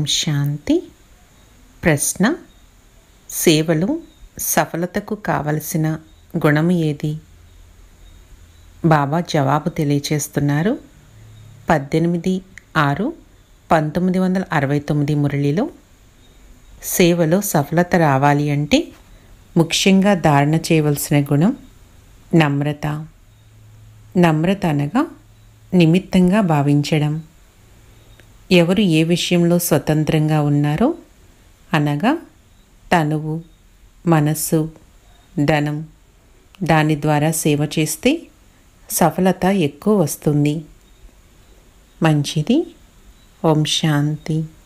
ఓం శాంతి ప్రశ్న సేవలో సఫలతకు కావలసిన గుణం ఏది బాబా జవాబు తెలియచేస్తున్నారు పద్దెనిమిది ఆరు పంతొమ్మిది వందల అరవై తొమ్మిది మురళిలో సేవలో సఫలత రావాలి అంటే ముఖ్యంగా ధారణ చేయవలసిన గుణం నమ్రత నమ్రత అనగా నిమిత్తంగా భావించడం ఎవరు ఏ విషయంలో స్వతంత్రంగా ఉన్నారో అనగా తనువు మనస్సు ధనం దాని ద్వారా సేవ చేస్తే సఫలత ఎక్కువ వస్తుంది మంచిది ఓం శాంతి